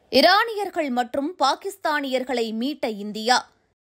ஈரானியர்கள் மற்றும் பாகிஸ்தானியர்களை மீட்ட இந்தியா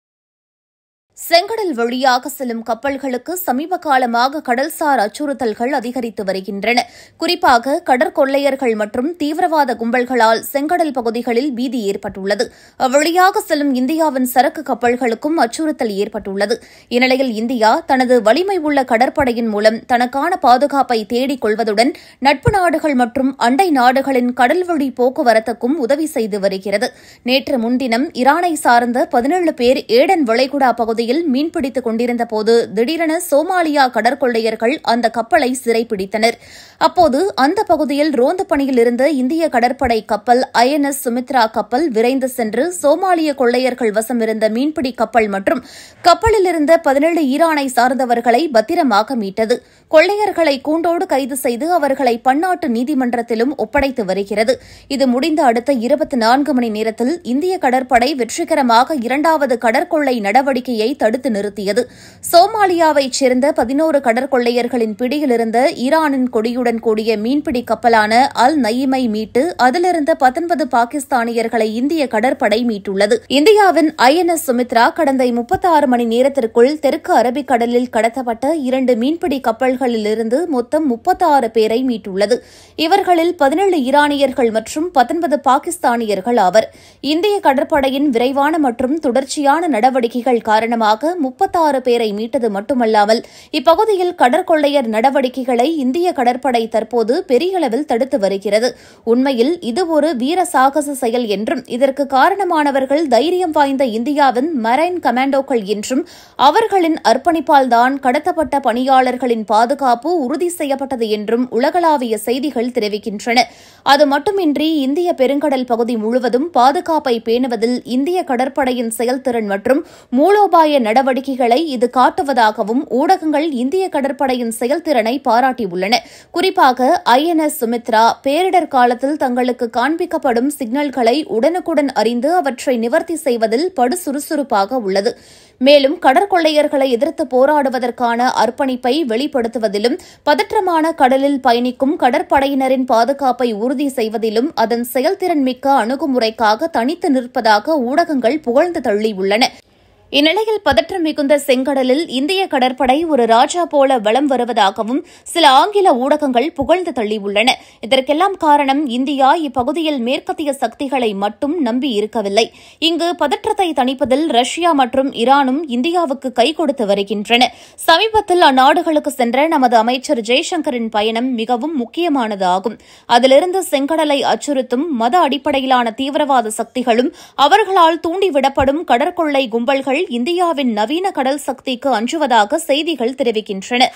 செங்கடல் வழியாக செல்லும் கப்பல்களுக்கு சமீப காலமாக கடல்சார் அச்சுறுத்தல்கள் அதிகரித்து வருகின்றன குறிப்பாக கடற்கொள்ளையர்கள் மற்றும் தீவிரவாத கும்பல்களால் செங்கடல் பகுதிகளில் பீதி ஏற்பட்டுள்ளது அவ்வழியாக செல்லும் இந்தியாவின் சரக்கு கப்பல்களுக்கும் அச்சுறுத்தல் ஏற்பட்டுள்ளது இந்நிலையில் இந்தியா தனது வலிமை உள்ள கடற்படையின் மூலம் தனக்கான பாதுகாப்பை தேடிக் கொள்வதுடன் நட்பு நாடுகள் மற்றும் அண்டை நாடுகளின் கடல்வழி போக்குவரத்துக்கும் உதவி செய்து வருகிறது நேற்று முன்தினம் ஈரானை சார்ந்த பதினேழு பேர் ஏடன் வளைகுடா பகுதியில் மீன்பிடித்துக் கொண்டிருந்த போது திடீரென சோமாலியா கடற்கொள்ளையர்கள் அந்த கப்பலை சிறைப்பிடித்தனர் அப்போது அந்த பகுதியில் ரோந்து பணியில் இருந்த இந்திய கடற்படை கப்பல் ஐஎன்எஸ் சுமித்ரா கப்பல் விரைந்து சென்று சோமாலிய கொள்ளையர்கள் வசம் இருந்த மீன்பிடி கப்பல் மற்றும் கப்பலில் இருந்த பதினேழு ஈரானை சார்ந்தவர்களை பத்திரமாக மீட்டது கொள்ளையர்களை கூண்டோடு கைது செய்து அவர்களை பன்னாட்டு நீதிமன்றத்திலும் ஒப்படைத்து வருகிறது இது முடிந்த அடுத்த இருபத்தி நான்கு மணி நேரத்தில் இந்திய கடற்படை வெற்றிகரமாக இரண்டாவது கடற்கொள்ளை நடவடிக்கையை தடுத்து நிறுத்தியது சோமாலியாவைச் சேர்ந்த பதினோரு கடற்கொள்ளையர்களின் பிடியில் இருந்த ஈரானின் கொடியுடன் கூடிய மீன்பிடி கப்பலான அல் நயீமை மீட்டு அதிலிருந்த பத்தொன்பது பாகிஸ்தானியர்களை இந்திய கடற்படை மீட்டுள்ளது இந்தியாவின் ஐஎன்எஸ் சுமித்ரா கடந்த முப்பத்தாறு மணி நேரத்திற்குள் தெற்கு அரபிக்கடலில் கடத்தப்பட்ட இரண்டு மீன்பிடி கப்பல்களிலிருந்து மொத்தம் முப்பத்தாறு பேரை மீட்டுள்ளது இவர்களில் பதினேழு ஈரானியர்கள் மற்றும் பத்தொன்பது பாகிஸ்தானியர்கள் ஆவர் இந்திய கடற்படையின் விரைவான மற்றும் தொடர்ச்சியான நடவடிக்கைகள் காரணமாக முப்பத்தாறு பேரை மீட்டது மட்டுமல்லாமல் இப்பகுதியில் கடற்கொள்ளையர் நடவடிக்கைகளை இந்திய கடற்படை தற்போது பெரிய அளவில் தடுத்து வருகிறது உண்மையில் இது ஒரு வீர சாகச செயல் என்றும் இதற்கு காரணமானவர்கள் தைரியம் வாய்ந்த இந்தியாவின் மரைன் கமாண்டோக்கள் என்றும் அவர்களின் அர்ப்பணிப்பால் தான் கடத்தப்பட்ட பணியாளர்களின் பாதுகாப்பு உறுதி செய்யப்பட்டது என்றும் உலகளாவிய செய்திகள் தெரிவிக்கின்றன அது மட்டுமின்றி இந்திய பெருங்கடல் பகுதி முழுவதும் பாதுகாப்பை பேணுவதில் இந்திய கடற்படையின் செயல்திறன் மற்றும் மூலோபாய நடவடிக்கைகளை இது காட்டுவதாகவும் ஊடகங்கள் இந்திய கடற்படையின் செயல்திறனை பாராட்டியுள்ளன குறிப்பாக ஐஎன்எஸ் சுமித்ரா பேரிடர் காலத்தில் தங்களுக்கு காண்பிக்கப்படும் சிக்னல்களை உடனுக்குடன் அறிந்து அவற்றை நிவர்த்தி செய்வதில் படு சுறுசுறுப்பாக உள்ளது மேலும் கடற்கொள்ளையர்களை எதிர்த்து போராடுவதற்கான அர்ப்பணிப்பை வெளிப்படுத்துவதிலும் பதற்றமான கடலில் பயணிக்கும் கடற்படையினரின் பாதுகாப்பை உறுதி செய்வதிலும் அதன் செயல்திறன் மிக்க அணுகுமுறைக்காக தனித்து நிற்பதாக ஊடகங்கள் புகழ்ந்து தள்ளியுள்ளன இந்நிலையில் பதற்றம் மிகுந்த செங்கடலில் இந்திய கடற்படை ஒரு ராஜா போல வலம் வருவதாகவும் சில ஆங்கில ஊடகங்கள் புகழ்ந்து தள்ளியுள்ளன இதற்கெல்லாம் காரணம் இந்தியா இப்பகுதியில் மேற்கத்திய சக்திகளை மட்டும் நம்பி இருக்கவில்லை இங்கு பதற்றத்தை தணிப்பதில் ரஷ்யா மற்றும் ஈரானும் இந்தியாவுக்கு கை கொடுத்து வருகின்றன சமீபத்தில் அந்நாடுகளுக்கு சென்ற நமது அமைச்சர் ஜெய்சங்கரின் பயணம் மிகவும் முக்கியமானது ஆகும் அதிலிருந்து செங்கடலை அச்சுறுத்தும் மத அடிப்படையிலான தீவிரவாத சக்திகளும் அவர்களால் தூண்டிவிடப்படும் கடற்கொள்ளை கும்பல்கள் இந்தியாவின் நவீன கடல் சக்திக்கு அஞ்சுவதாக செய்திகள் தெரிவிக்கின்றன